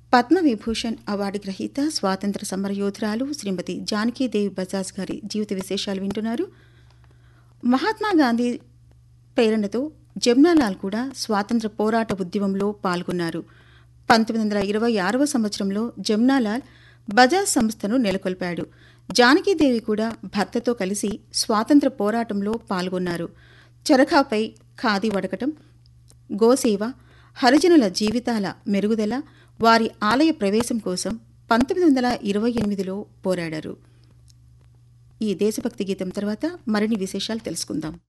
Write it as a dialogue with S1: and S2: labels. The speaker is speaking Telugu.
S1: పద్మవిభూషణ్ అవార్డు గ్రహీత స్వాతంత్ర సమరయోధురాలు శ్రీమతి జానకీదేవి బజాజ్ గారి జీవిత విశేషాలు వింటున్నారు మహాత్మా గాంధీ ప్రేరణతో జమునాలాల్ కూడా స్వాతంత్ర పోరాట ఉద్యమంలో పాల్గొన్నారు పంతొమ్మిది వందల ఇరవై ఆరవ సంవత్సరంలో జమునాలాల్ బజాజ్ సంస్థను నెలకొల్పాడు జానకీదేవి కూడా భర్తతో కలిసి స్వాతంత్ర పోరాటంలో పాల్గొన్నారు చరఖాపై ఖాదీ వడకటం గోసేవ హరిజనుల జీవితాల మెరుగుదల వారి ఆలయ ప్రవేశం కోసం పంతొమ్మిది వందల ఇరవై ఎనిమిదిలో పోరాడారు ఈ దేశభక్తి గీతం తర్వాత మరిన్ని విశేషాలు తెలుసుకుందాం